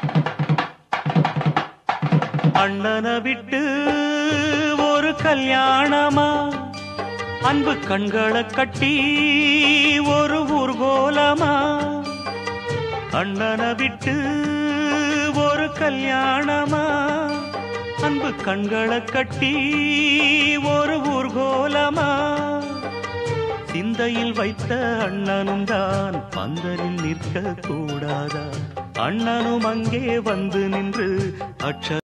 அண்ணனை விட்டு ஒரு கல்யாணமா அன்பு கண்களை கட்டி ஒரு ஊர்கோலமா அண்ணனை விட்டு ஒரு கல்யாணமா அன்பு கண்களை கட்டி ஒரு ஊர்கோலமா சிந்தையில் வைத்த அண்ணனும் தான் பந்தலில் நிற்க கூடாதா அண்ணனும் அங்கே வந்து நின்று அக்ஷ